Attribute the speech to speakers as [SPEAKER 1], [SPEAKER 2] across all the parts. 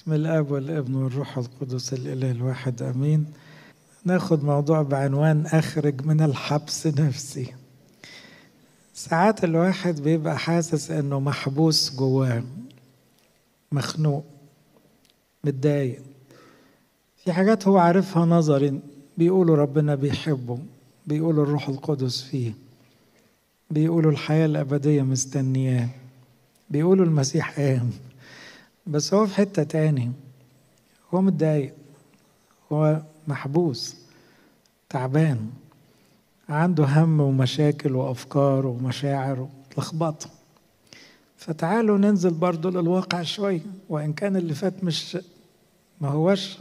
[SPEAKER 1] بسم الاب والابن والروح القدس الاله الواحد امين ناخد موضوع بعنوان اخرج من الحبس نفسي ساعات الواحد بيبقى حاسس انه محبوس جواه مخنوق متضايق في حاجات هو عارفها نظري بيقولوا ربنا بيحبه بيقولوا الروح القدس فيه بيقولوا الحياة الأبدية مستنياه بيقولوا المسيح قام بس هو في حتة تاني هو متضايق هو محبوس تعبان عنده هم ومشاكل وأفكار ومشاعر وتلخبطه فتعالوا ننزل برضو للواقع شوية وإن كان اللي فات مش ما هوش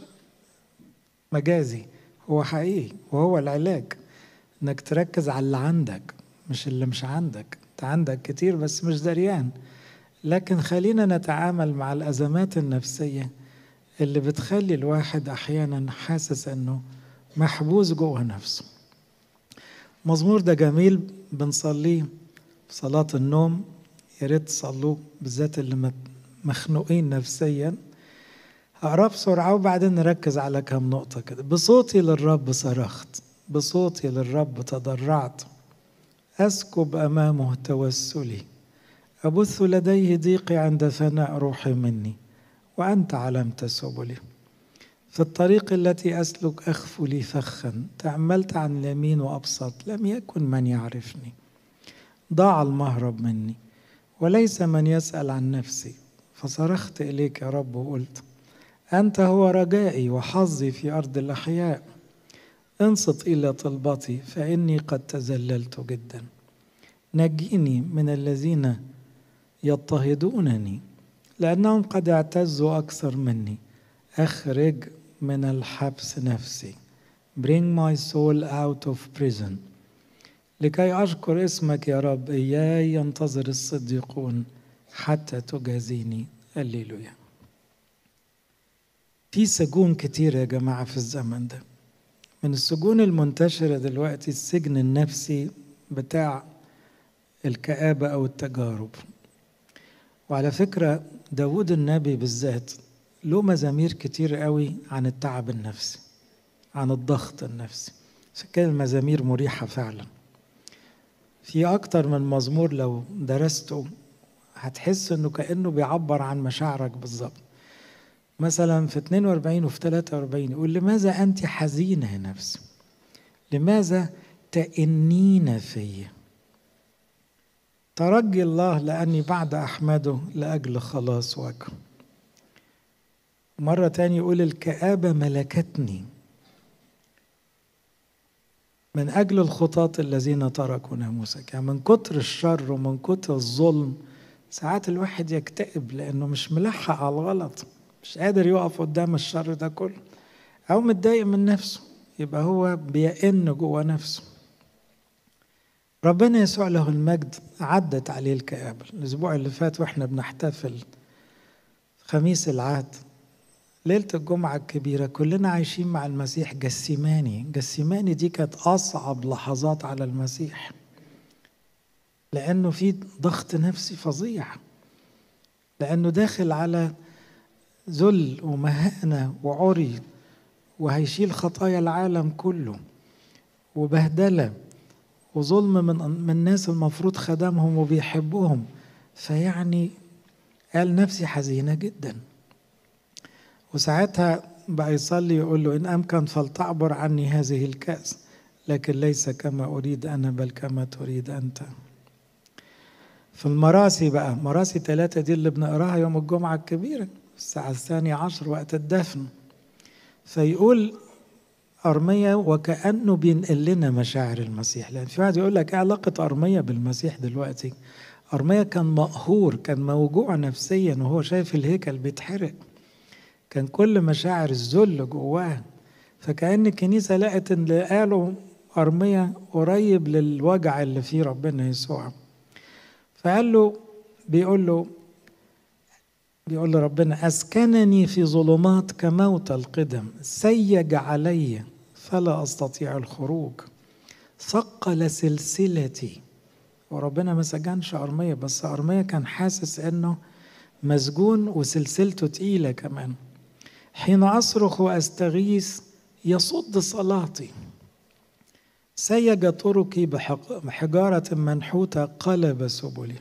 [SPEAKER 1] مجازي هو حقيقي وهو العلاج انك تركز على اللي عندك مش اللي مش عندك انت عندك كتير بس مش دريان لكن خلينا نتعامل مع الازمات النفسيه اللي بتخلي الواحد احيانا حاسس انه محبوس جوه نفسه مزمور ده جميل بنصليه في صلاه النوم يا ريت تصلوه بالذات اللي مخنوقين نفسيا هقراه بسرعه وبعدين نركز على كام نقطه كده بصوتي للرب صرخت بصوتي للرب تضرعت اسكب امامه توسلي ابث لديه ضيقي عند فناء روحي مني وانت علمت سبلي في الطريق التي اسلك اخف لي فخا تاملت عن اليمين وابسط لم يكن من يعرفني ضاع المهرب مني وليس من يسال عن نفسي فصرخت اليك يا رب وقلت انت هو رجائي وحظي في ارض الاحياء انصت الى طلبتي فاني قد تذللت جدا نجيني من الذين يضطهدونني لانهم قد اعتزوا اكثر مني اخرج من الحبس نفسي bring my soul out of prison لكي أشكر اسمك يا رب إياي ينتظر الصديقون حتى تجازيني الليلويا في سجون كتير يا جماعة في الزمن ده من السجون المنتشرة دلوقتي السجن النفسي بتاع الكآبة أو التجارب وعلى فكرة داود النبي بالذات له مزامير كتير قوي عن التعب النفسي عن الضغط النفسي عشان كده المزامير مريحة فعلا في أكتر من مزمور لو درسته هتحس إنه كأنه بيعبر عن مشاعرك بالظبط مثلا في 42 وفي 43 يقول لماذا أنت حزينة يا نفسي لماذا تئنين في ترجي الله لأني بعد أحمده لأجل خلاص وجهه مرة تاني يقول الكآبة ملكتني من أجل الخطاة الذين تركوا ناموسك يعني من كتر الشر ومن كتر الظلم ساعات الواحد يكتئب لأنه مش ملحق على الغلط مش قادر يقف قدام الشر ده كله أو متضايق من نفسه يبقى هو بيئن جوه نفسه ربنا يسوع له المجد عدت عليه الكآبة الأسبوع اللي فات وإحنا بنحتفل خميس العهد ليلة الجمعة الكبيرة كلنا عايشين مع المسيح جسيماني جسيماني دي كانت أصعب لحظات على المسيح لأنه في ضغط نفسي فظيع لأنه داخل على ذل ومهانة وعري وهيشيل خطايا العالم كله وبهدلة وظلم من من ناس المفروض خدمهم وبيحبوهم فيعني قال نفسي حزينة جدا وساعتها بقى يصلي يقول له إن أمكن فلتعبر عني هذه الكأس لكن ليس كما أريد أنا بل كما تريد أنت في المراسي بقى مراسي ثلاثة دي اللي بنقراها يوم الجمعة الكبيرة الساعة الثانية عشر وقت الدفن فيقول أرمية وكأنه بينقل لنا مشاعر المسيح لأن في واحد يقول لك إيه علاقة أرمية بالمسيح دلوقتي أرمية كان مقهور كان موجوع نفسيا وهو شايف الهيكل بيتحرق كان كل مشاعر الذل جواه فكأن الكنيسة لقت إن اللي قاله أرمية قريب للوجع اللي فيه ربنا يسوع فقال له بيقول له بيقول له ربنا أسكنني في ظلمات كموت القدم سيج علي فلا أستطيع الخروج ثقل سلسلتي وربنا ما سجنش أرمية بس أرمية كان حاسس إنه مسجون وسلسلته تقيلة كمان حين أصرخ وأستغيث يصد صلاتي سيج طرقي بحجارة منحوتة قلب سبلي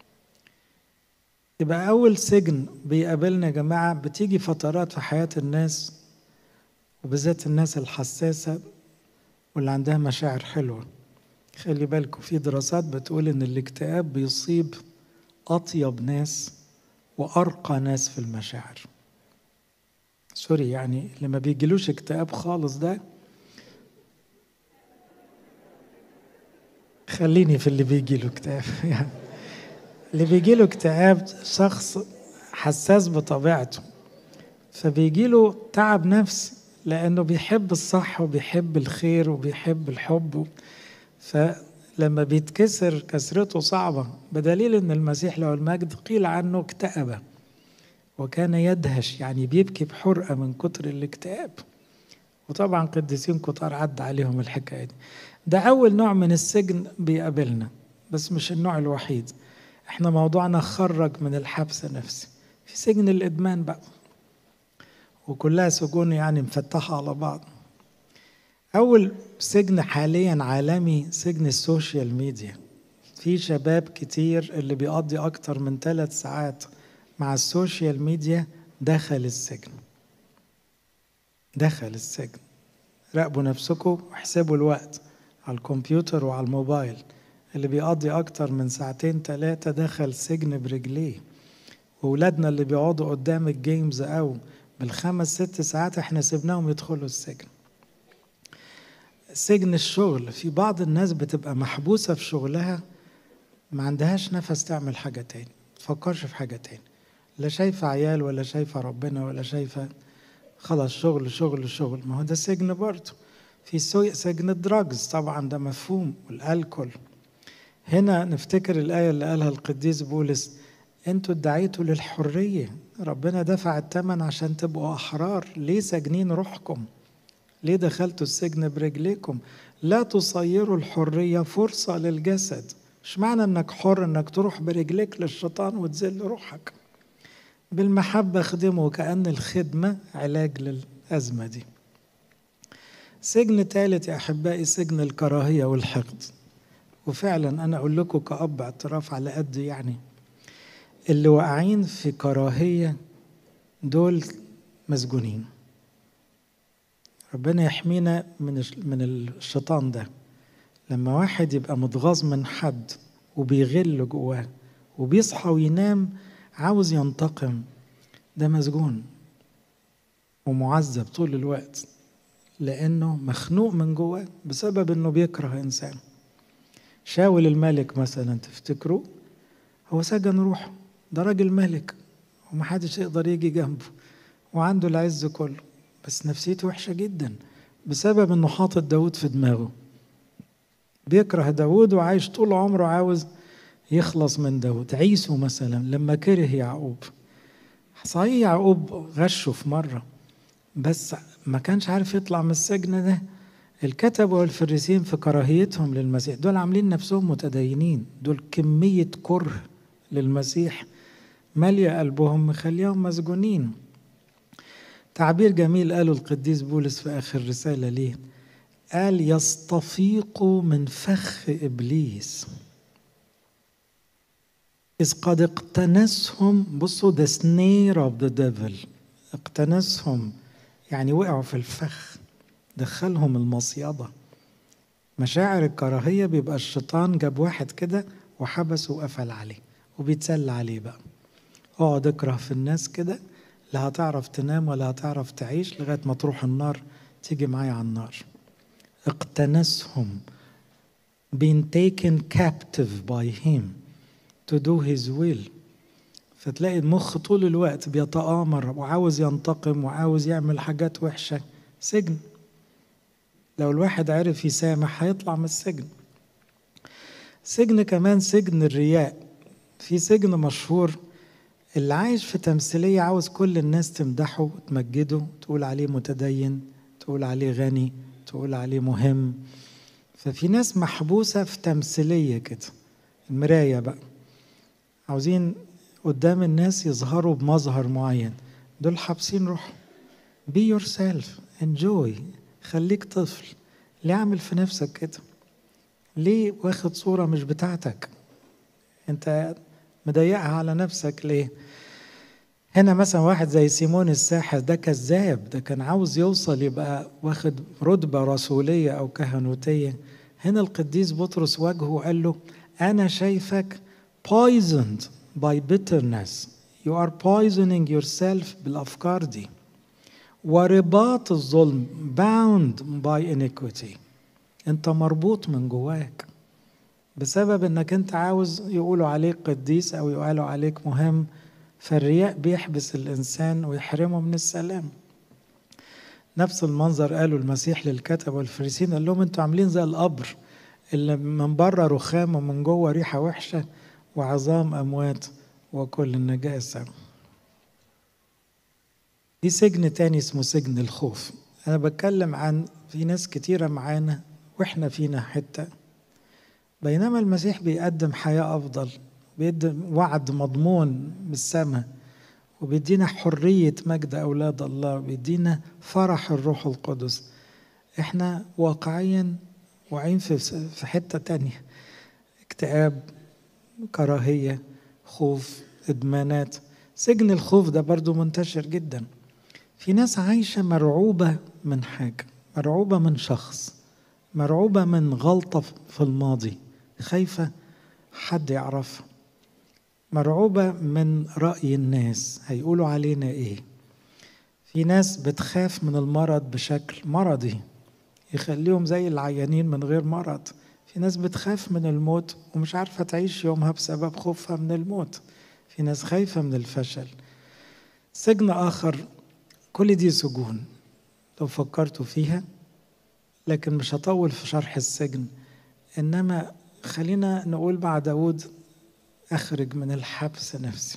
[SPEAKER 1] يبقى أول سجن بيقابلنا يا جماعة بتيجي فترات في حياة الناس وبالذات الناس الحساسة واللي عندها مشاعر حلوة خلي بالكم في دراسات بتقول إن الاكتئاب بيصيب أطيب ناس وأرقى ناس في المشاعر سوري يعني اللي ما بيجيلوش اكتئاب خالص ده خليني في اللي بيجي له اكتئاب يعني اللي بيجي له اكتئاب شخص حساس بطبيعته فبيجي له تعب نفسي لأنه بيحب الصح وبيحب الخير وبيحب الحب فلما بيتكسر كسرته صعبة بدليل أن المسيح له المجد قيل عنه اكتئب وكان يدهش يعني بيبكي بحرقة من كتر الاكتئاب وطبعا قديسين كتار عدى عليهم الحكاية دي ده أول نوع من السجن بيقابلنا بس مش النوع الوحيد احنا موضوعنا خرج من الحبس نفسي في سجن الإدمان بقى وكلها سجون يعني مفتحة على بعض أول سجن حاليا عالمي سجن السوشيال ميديا في شباب كتير اللي بيقضي أكتر من ثلاث ساعات مع السوشيال ميديا دخل السجن دخل السجن راقبوا نفسكم واحسبوا الوقت على الكمبيوتر وعلى الموبايل اللي بيقضي أكتر من ساعتين ثلاثة دخل سجن برجليه وولادنا اللي بيقعدوا قدام الجيمز أو بالخمس ست ساعات احنا سيبناهم يدخلوا السجن سجن الشغل في بعض الناس بتبقى محبوسة في شغلها ما عندهاش نفس تعمل حاجة تاني تفكرش في حاجة تاني لا شايفة عيال ولا شايفة ربنا ولا شايفة خلاص شغل شغل شغل ما هو ده سجن برضه في سجن الدراجز طبعا ده مفهوم والالكول هنا نفتكر الآية اللي قالها القديس بولس انتوا ادعيتوا للحرية ربنا دفع الثمن عشان تبقوا أحرار ليه ساجنين روحكم ليه دخلتوا السجن برجليكم لا تصيروا الحرية فرصة للجسد مش معنى انك حر انك تروح برجليك للشيطان وتذل روحك بالمحبة خدمه كأن الخدمة علاج للأزمة دي سجن ثالث يا أحبائي سجن الكراهية والحقد وفعلا أنا أقول لكم كأب اعتراف على قد يعني اللي واقعين في كراهية دول مسجونين ربنا يحمينا من من الشيطان ده لما واحد يبقى متغاظ من حد وبيغل جواه وبيصحى وينام عاوز ينتقم ده مسجون ومعذب طول الوقت لأنه مخنوق من جواه بسبب إنه بيكره إنسان شاول الملك مثلا تفتكروا هو سجن روحه ده راجل ملك ومحدش يقدر يجي جنبه وعنده العز كله بس نفسيته وحشة جدا بسبب انه حاطط داود في دماغه بيكره داود وعايش طول عمره عاوز يخلص من داود عيسو مثلا لما كره يعقوب صحيح يعقوب غشه في مرة بس ما كانش عارف يطلع من السجن ده الكتبة والفريسين في كراهيتهم للمسيح دول عاملين نفسهم متدينين دول كمية كره للمسيح مالية قلبهم مخليهم مسجونين تعبير جميل قاله القديس بولس في آخر رسالة ليه قال يستفيقوا من فخ إبليس إذ قد اقتنسهم بصوا the snare of the devil اقتنسهم يعني وقعوا في الفخ دخلهم المصيدة مشاعر الكراهية بيبقى الشيطان جاب واحد كده وحبسه وقفل عليه وبيتسلى عليه بقى اقعد اكره في الناس كده لا هتعرف تنام ولا هتعرف تعيش لغاية ما تروح النار تيجي معايا على النار اقتنسهم being taken captive by him to do his will فتلاقي المخ طول الوقت بيتآمر وعاوز ينتقم وعاوز يعمل حاجات وحشة سجن لو الواحد عرف يسامح هيطلع من السجن سجن كمان سجن الرياء في سجن مشهور اللي عايش في تمثيلية عاوز كل الناس تمدحه وتمجده تقول عليه متدين تقول عليه غني تقول عليه مهم ففي ناس محبوسة في تمثيلية كده المراية بقى عاوزين قدام الناس يظهروا بمظهر معين دول حابسين روحهم be yourself enjoy خليك طفل ليه عامل في نفسك كده ليه واخد صورة مش بتاعتك انت مضيقها على نفسك ليه هنا مثلا واحد زي سيمون الساحر ده كذاب ده كان عاوز يوصل يبقى واخد رتبة رسولية أو كهنوتية هنا القديس بطرس واجهه وقال له أنا شايفك poisoned by bitterness you are poisoning yourself بالأفكار دي ورباط الظلم bound by iniquity انت مربوط من جواك بسبب انك انت عاوز يقولوا عليك قديس او يقولوا عليك مهم فالرياء بيحبس الانسان ويحرمه من السلام نفس المنظر قالوا المسيح للكتب والفريسين قال لهم انتوا عاملين زي القبر اللي من بره رخام ومن جوه ريحه وحشه وعظام اموات وكل النجاسه في سجن تاني اسمه سجن الخوف انا بتكلم عن في ناس كتيره معانا واحنا فينا حته بينما المسيح بيقدم حياه افضل بيقدم وعد مضمون بالسماء وبيدينا حريه مجد اولاد الله بيدينا فرح الروح القدس احنا واقعيا واعيين في في حته تانية اكتئاب كراهيه خوف ادمانات سجن الخوف ده برضو منتشر جدا في ناس عايشه مرعوبه من حاجه مرعوبه من شخص مرعوبه من غلطه في الماضي خايفه حد يعرفها مرعوبه من راي الناس هيقولوا علينا ايه في ناس بتخاف من المرض بشكل مرضي يخليهم زي العيانين من غير مرض في ناس بتخاف من الموت ومش عارفه تعيش يومها بسبب خوفها من الموت في ناس خايفه من الفشل سجن اخر كل دي سجون لو فكرتوا فيها لكن مش هطول في شرح السجن انما خلينا نقول مع داود اخرج من الحبس نفسي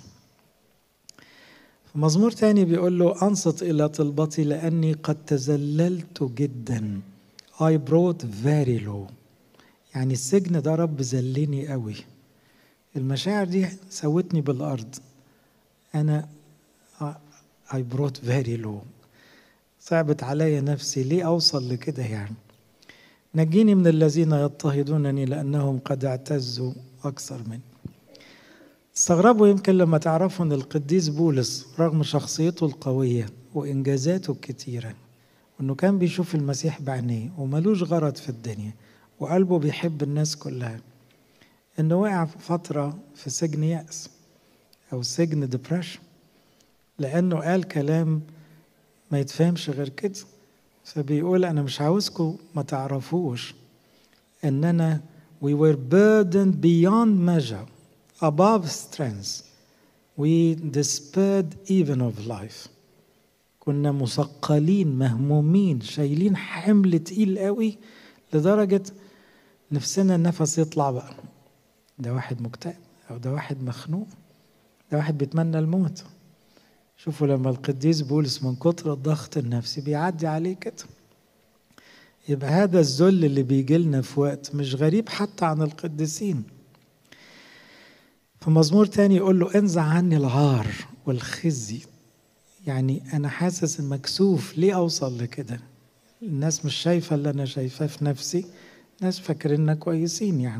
[SPEAKER 1] في مزمور تاني بيقول له انصت الى طلبتي لاني قد تذللت جدا I brought very low يعني السجن ده رب ذلني قوي المشاعر دي سوتني بالارض انا I brought very low صعبت عليا نفسي ليه اوصل لكده يعني نجيني من الذين يضطهدونني لانهم قد اعتزوا اكثر مني استغربوا يمكن لما تعرفوا ان القديس بولس رغم شخصيته القويه وانجازاته الكتيره وانه كان بيشوف المسيح بعينيه وملوش غرض في الدنيا وقلبه بيحب الناس كلها انه وقع في فتره في سجن يأس او سجن ديبريشن لانه قال كلام ما يتفهمش غير كده فبيقول انا مش عاوزكم ما تعرفوش ان انا we were burdened beyond measure above strength we despaired even of life كنا مثقلين مهمومين شايلين حمل تقيل قوي لدرجة نفسنا النفس يطلع بقى ده واحد مكتئب أو ده واحد مخنوق ده واحد بيتمنى الموت شوفوا لما القديس بولس من كتر الضغط النفسي بيعدي عليه كده يبقى هذا الذل اللي بيجي لنا في وقت مش غريب حتى عن القديسين في مزمور تاني يقول له انزع عني العار والخزي يعني انا حاسس مكسوف ليه اوصل لكده الناس مش شايفه اللي انا شايفاه في نفسي ناس فاكريننا كويسين يعني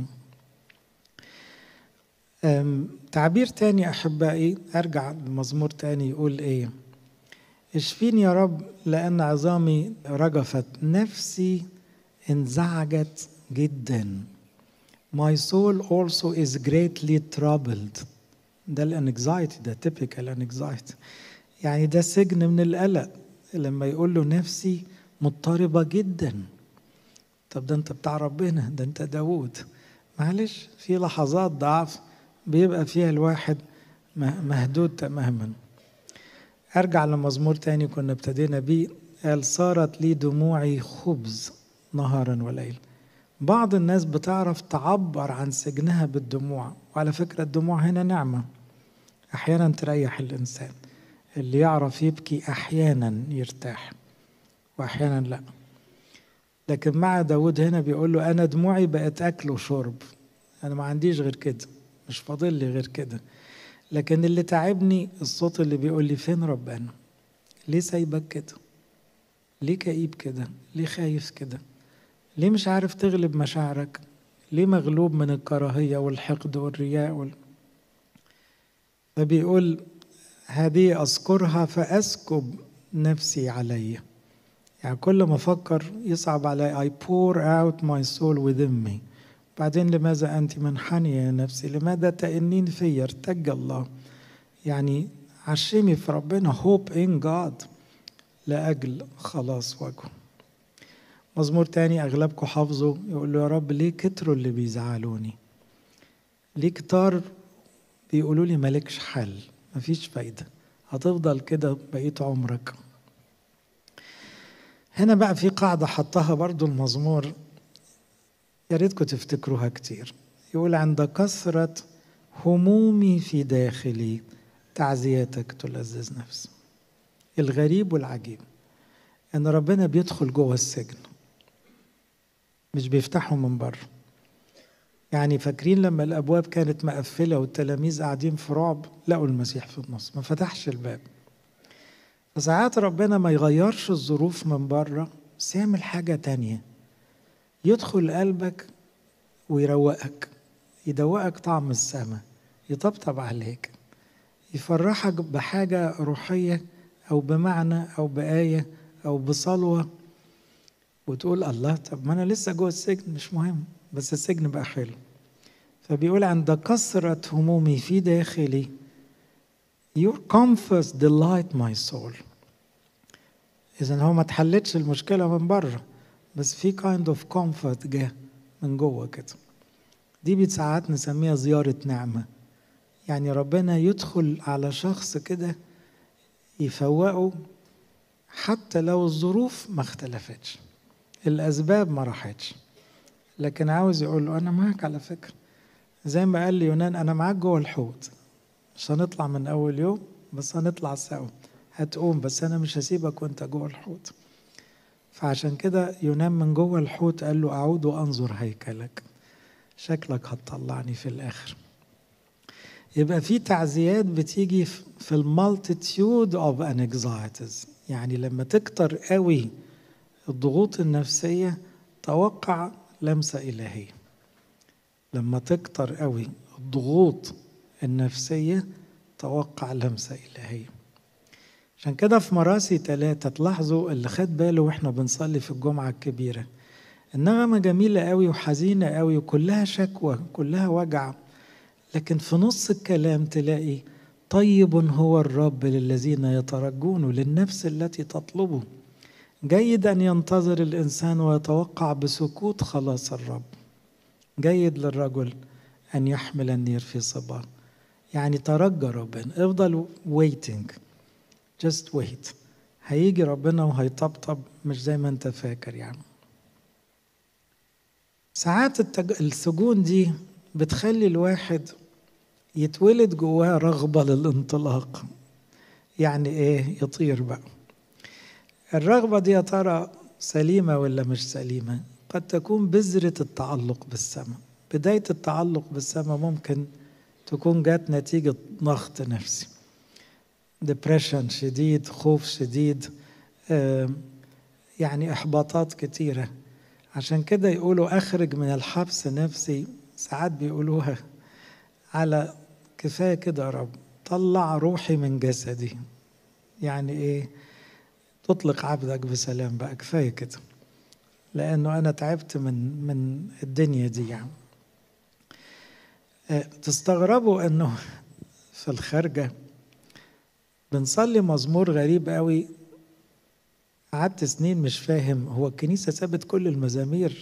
[SPEAKER 1] تعبير تاني احبائي ارجع لمزمور تاني يقول ايه اشفيني يا رب لان عظامي رجفت نفسي انزعجت جدا My soul also is greatly troubled ده الانكزايتي ده typical anxiety يعني ده سجن من القلق لما يقول له نفسي مضطربة جدا طب ده انت بتاع ربنا ده انت داوود معلش في لحظات ضعف بيبقى فيها الواحد مهدود تماما ارجع لمزمور تاني كنا ابتدينا بيه قال صارت لي دموعي خبز نهارا وليل بعض الناس بتعرف تعبر عن سجنها بالدموع وعلى فكرة الدموع هنا نعمة أحيانا تريح الإنسان اللي يعرف يبكي أحيانا يرتاح وأحيانا لا لكن مع داود هنا بيقول له أنا دموعي بقت أكل وشرب أنا ما عنديش غير كده مش فاضل لي غير كده لكن اللي تعبني الصوت اللي بيقول لي فين ربنا ليه سايبك كده ليه كئيب كده ليه خايف كده ليه مش عارف تغلب مشاعرك ليه مغلوب من الكراهية والحقد والرياء وال... فبيقول هذه أذكرها فأسكب نفسي علي يعني كل ما أفكر يصعب علي I pour out my soul within me بعدين لماذا أنت منحنية يا نفسي لماذا تأنين في ارتج الله يعني عشمي في ربنا hope in God لأجل خلاص وجهه مزمور تاني أغلبكم حافظه يقول له يا رب ليه كتروا اللي بيزعلوني ليه كتار بيقولوا لي مالكش حل مفيش فايدة هتفضل كده بقية عمرك هنا بقى في قاعدة حطها برضو المزمور يا ريتكم تفتكروها كتير يقول عند كثرة همومي في داخلي تعزياتك تلذذ نفسي الغريب والعجيب ان ربنا بيدخل جوه السجن مش بيفتحه من بره يعني فاكرين لما الابواب كانت مقفله والتلاميذ قاعدين في رعب لقوا المسيح في النص ما فتحش الباب فساعات ربنا ما يغيرش الظروف من بره بس يعمل حاجه تانية يدخل قلبك ويروقك يدوقك طعم السماء يطبطب عليك يفرحك بحاجة روحية أو بمعنى أو بآية أو بصلوة وتقول الله طب ما أنا لسه جوه السجن مش مهم بس السجن بقى حلو فبيقول عند كثرة همومي في داخلي Your comforts delight my soul إذا هو ما تحلتش المشكلة من بره بس في kind of comfort جه من جوه كده دي ساعات نسميها زيارة نعمة يعني ربنا يدخل على شخص كده يفوقه حتى لو الظروف ما اختلفتش الأسباب ما راحتش لكن عاوز يقول له أنا معاك على فكرة زي ما قال لي يونان أنا معاك جوه الحوت مش هنطلع من أول يوم بس هنطلع سوا هتقوم بس أنا مش هسيبك وأنت جوه الحوت فعشان كده يونان من جوه الحوت قال له أعود وأنظر هيكلك شكلك هتطلعني في الآخر يبقى في تعزيات بتيجي في المالتيتيود اوف انكزايتيز يعني لما تكتر قوي الضغوط النفسية توقع لمسة إلهية لما تكتر قوي الضغوط النفسية توقع لمسة إلهية عشان كده في مراسي ثلاثة تلاحظوا اللي خد باله واحنا بنصلي في الجمعة الكبيرة النغمة جميلة قوي وحزينة قوي وكلها شكوى كلها وجع لكن في نص الكلام تلاقي طيب هو الرب للذين يترجون للنفس التي تطلبه جيد ان ينتظر الانسان ويتوقع بسكوت خلاص الرب جيد للرجل ان يحمل النير في صباه يعني ترجى ربنا افضل waiting just wait هيجي ربنا وهيطبطب مش زي ما انت فاكر يعني ساعات التج... السجون دي بتخلي الواحد يتولد جواه رغبة للانطلاق يعني ايه يطير بقى الرغبة دي يا ترى سليمة ولا مش سليمة قد تكون بذرة التعلق بالسماء بداية التعلق بالسماء ممكن تكون جات نتيجة ضغط نفسي ديبريشن شديد خوف شديد يعني إحباطات كتيرة عشان كده يقولوا أخرج من الحبس نفسي ساعات بيقولوها على كفاية كده يا رب طلع روحي من جسدي يعني إيه تطلق عبدك بسلام بقى كفاية كده لأنه أنا تعبت من من الدنيا دي يعني تستغربوا أنه في الخارجة بنصلي مزمور غريب قوي قعدت سنين مش فاهم هو الكنيسة سابت كل المزامير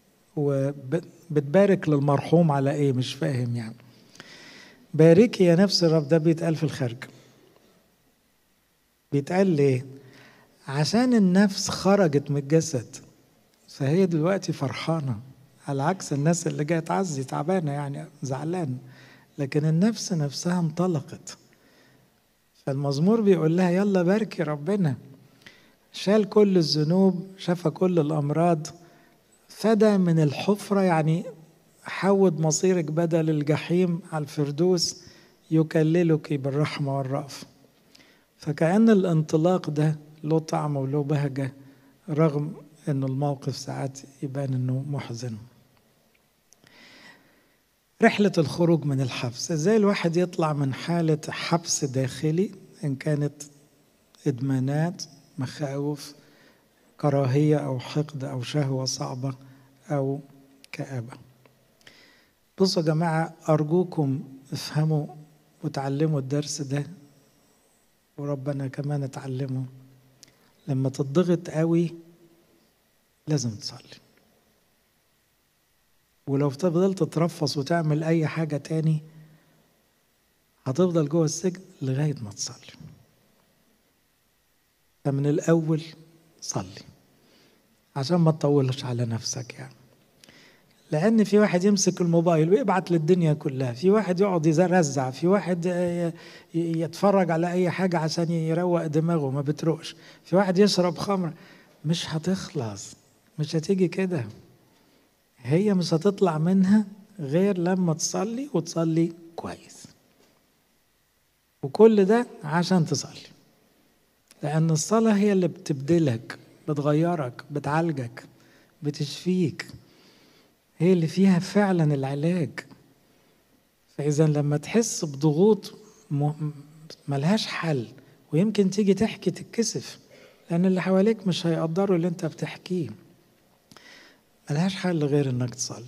[SPEAKER 1] وبتبارك للمرحوم على ايه مش فاهم يعني باركي يا نفس الرب ده بيتقال في الخارج بيتقال ليه عشان النفس خرجت من الجسد فهي دلوقتي فرحانة على عكس الناس اللي جاية تعزي تعبانة يعني زعلان لكن النفس نفسها انطلقت فالمزمور بيقول لها يلا باركي ربنا شال كل الذنوب شفى كل الأمراض فدى من الحفرة يعني حود مصيرك بدل الجحيم على الفردوس يكللك بالرحمة والرأف فكأن الانطلاق ده له طعم وله بهجة رغم انه الموقف ساعات يبان انه محزن رحلة الخروج من الحبس ازاي الواحد يطلع من حالة حبس داخلي ان كانت ادمانات مخاوف كراهية او حقد او شهوة صعبة او كآبة بصوا يا جماعة أرجوكم افهموا وتعلموا الدرس ده وربنا كمان اتعلمه لما تضغط قوي لازم تصلي ولو فضلت تترفص وتعمل اي حاجه تاني هتفضل جوه السجن لغايه ما تصلي فمن الاول صلي عشان ما تطولش على نفسك يعني لان في واحد يمسك الموبايل ويبعت للدنيا كلها في واحد يقعد يرزع في واحد يتفرج على اي حاجه عشان يروق دماغه ما بتروقش في واحد يشرب خمر مش هتخلص مش هتيجي كده هي مش هتطلع منها غير لما تصلي وتصلي كويس وكل ده عشان تصلي لأن الصلاة هي اللي بتبدلك بتغيرك بتعالجك بتشفيك هي اللي فيها فعلا العلاج فإذا لما تحس بضغوط ملهاش حل ويمكن تيجي تحكي تتكسف لأن اللي حواليك مش هيقدروا اللي أنت بتحكيه ملهاش حل غير إنك تصلي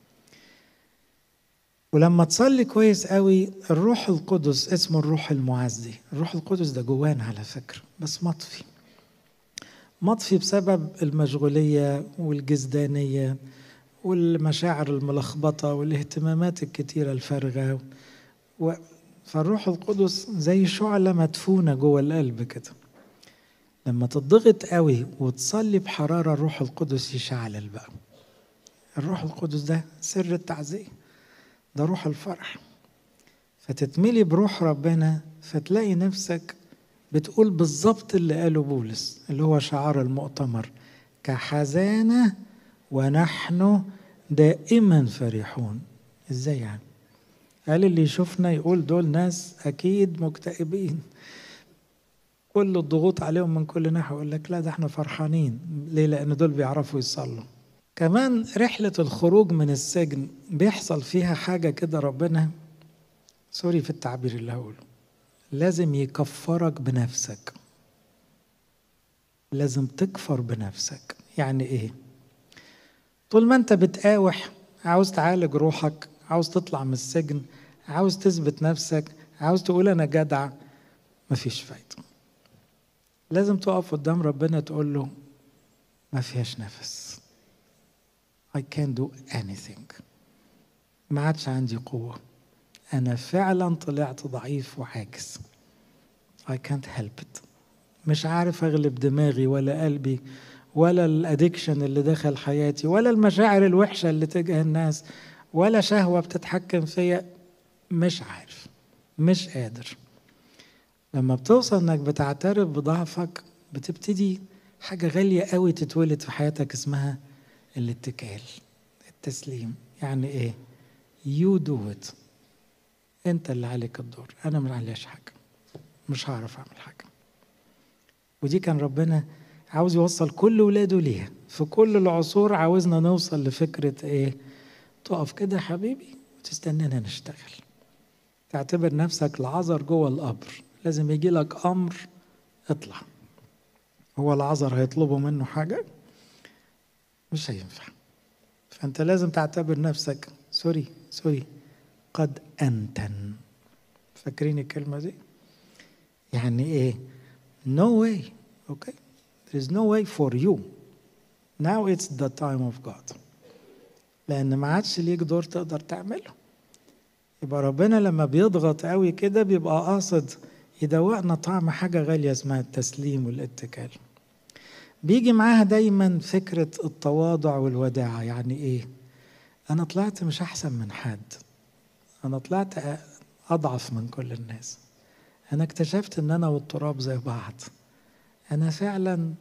[SPEAKER 1] ولما تصلي كويس قوي الروح القدس اسمه الروح المعزي الروح القدس ده جوانا على فكرة بس مطفي مطفي بسبب المشغولية والجزدانية والمشاعر الملخبطة والاهتمامات الكتيرة الفارغة و... فالروح القدس زي شعلة مدفونة جوه القلب كده لما تضغط قوي وتصلي بحرارة الروح القدس يشعلل بقى الروح القدس ده سر التعزية ده روح الفرح فتتملي بروح ربنا فتلاقي نفسك بتقول بالظبط اللي قاله بولس اللي هو شعار المؤتمر كحزانة ونحن دائما فرحون ازاي يعني قال اللي يشوفنا يقول دول ناس اكيد مكتئبين كل الضغوط عليهم من كل ناحيه يقول لك لا ده احنا فرحانين ليه لان دول بيعرفوا يصلوا كمان رحلة الخروج من السجن بيحصل فيها حاجة كده ربنا سوري في التعبير اللي هقوله لازم يكفرك بنفسك لازم تكفر بنفسك يعني ايه طول ما انت بتقاوح عاوز تعالج روحك عاوز تطلع من السجن عاوز تثبت نفسك عاوز تقول انا جدع مفيش فايدة لازم تقف قدام ربنا تقول له ما فيهاش نفس I can't do anything ما عادش عندي قوة أنا فعلا طلعت ضعيف وعاجز I can't help it مش عارف أغلب دماغي ولا قلبي ولا الادكشن اللي دخل حياتي ولا المشاعر الوحشة اللي تجاه الناس ولا شهوة بتتحكم فيا مش عارف مش قادر لما بتوصل انك بتعترف بضعفك بتبتدي حاجة غالية قوي تتولد في حياتك اسمها الاتكال التسليم يعني ايه يو دو ات انت اللي عليك الدور انا ما عليش حاجة مش هعرف اعمل حاجة ودي كان ربنا عاوز يوصل كل ولاده ليها في كل العصور عاوزنا نوصل لفكرة ايه تقف كده يا حبيبي وتستنانا نشتغل تعتبر نفسك العذر جوه القبر لازم يجي لك امر اطلع هو العذر هيطلبوا منه حاجة مش هينفع فانت لازم تعتبر نفسك سوري سوري قد انتن فاكرين الكلمة دي يعني ايه no way okay there is no way for you now it's the time of God لان ما عادش ليك دور تقدر تعمله يبقى ربنا لما بيضغط قوي كده بيبقى قاصد يدوقنا طعم حاجة غالية اسمها التسليم والاتكال بيجي معاها دايما فكرة التواضع والوداعة يعني ايه انا طلعت مش احسن من حد انا طلعت اضعف من كل الناس انا اكتشفت ان انا والتراب زي بعض انا فعلا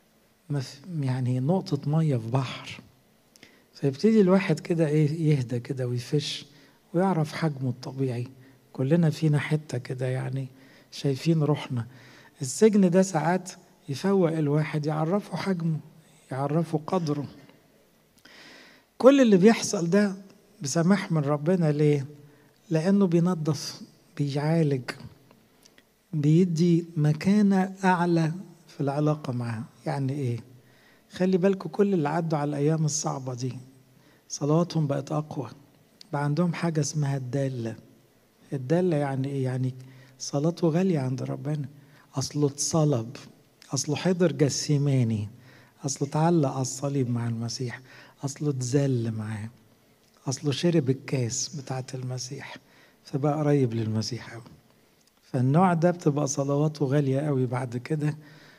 [SPEAKER 1] يعني نقطة مية في بحر فيبتدي الواحد كده ايه يهدى كده ويفش ويعرف حجمه الطبيعي كلنا فينا حتة كده يعني شايفين روحنا السجن ده ساعات يفوق الواحد يعرفه حجمه يعرفوا قدره كل اللي بيحصل ده بسماح من ربنا ليه لانه بينظف بيعالج بيدي مكانة أعلى في العلاقة معاه يعني إيه خلي بالكم كل اللي عدوا على الأيام الصعبة دي صلواتهم بقت أقوى بقى عندهم حاجة اسمها الدالة الدالة يعني إيه يعني صلاته غالية عند ربنا أصله اتصلب أصله حضر جسيماني أصله اتعلق على الصليب مع المسيح أصله اتذل معاه أصله شرب الكاس بتاعت المسيح فبقى قريب للمسيح أوي فالنوع ده بتبقى صلواته غالية قوي بعد كده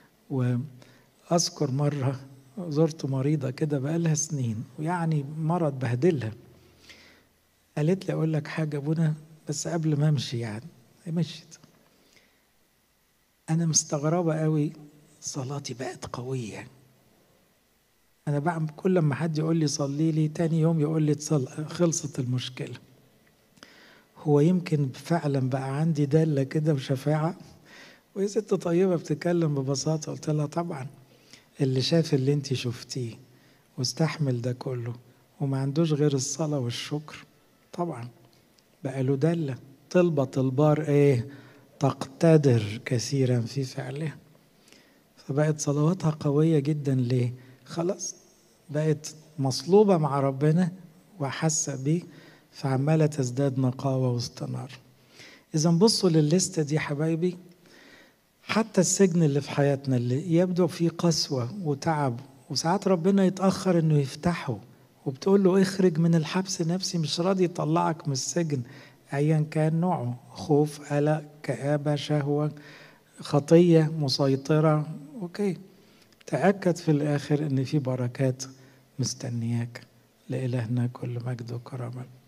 [SPEAKER 1] وأذكر مرة زرت مريضة كده بقالها سنين ويعني مرض بهدلها قالت لي أقول لك حاجة أبونا بس قبل ما أمشي يعني مشيت أنا مستغربة قوي صلاتي بقت قوية أنا بعمل كل ما حد يقول لي صلي لي تاني يوم يقول لي خلصت المشكلة هو يمكن فعلا بقى عندي دالة كده وشفاعة وهي ست طيبة بتتكلم ببساطة قلت لها طبعا اللي شاف اللي انت شفتيه واستحمل ده كله وما عندوش غير الصلاة والشكر طبعا بقى له دالة طلبة البار ايه تقتدر كثيرا في فعلها فبقت صلواتها قوية جدا ليه خلاص بقت مصلوبة مع ربنا وحاسة بيه فعمالة تزداد نقاوة واستنار إذا بصوا للليستة دي حبايبي حتى السجن اللي في حياتنا اللي يبدو فيه قسوة وتعب وساعات ربنا يتأخر إنه يفتحه وبتقول له اخرج من الحبس نفسي مش راضي يطلعك من السجن أيا كان نوعه خوف قلق كآبة شهوة خطية مسيطرة أوكي تأكد في الآخر إن في بركات مستنياك لإلهنا كل مجد وكرامة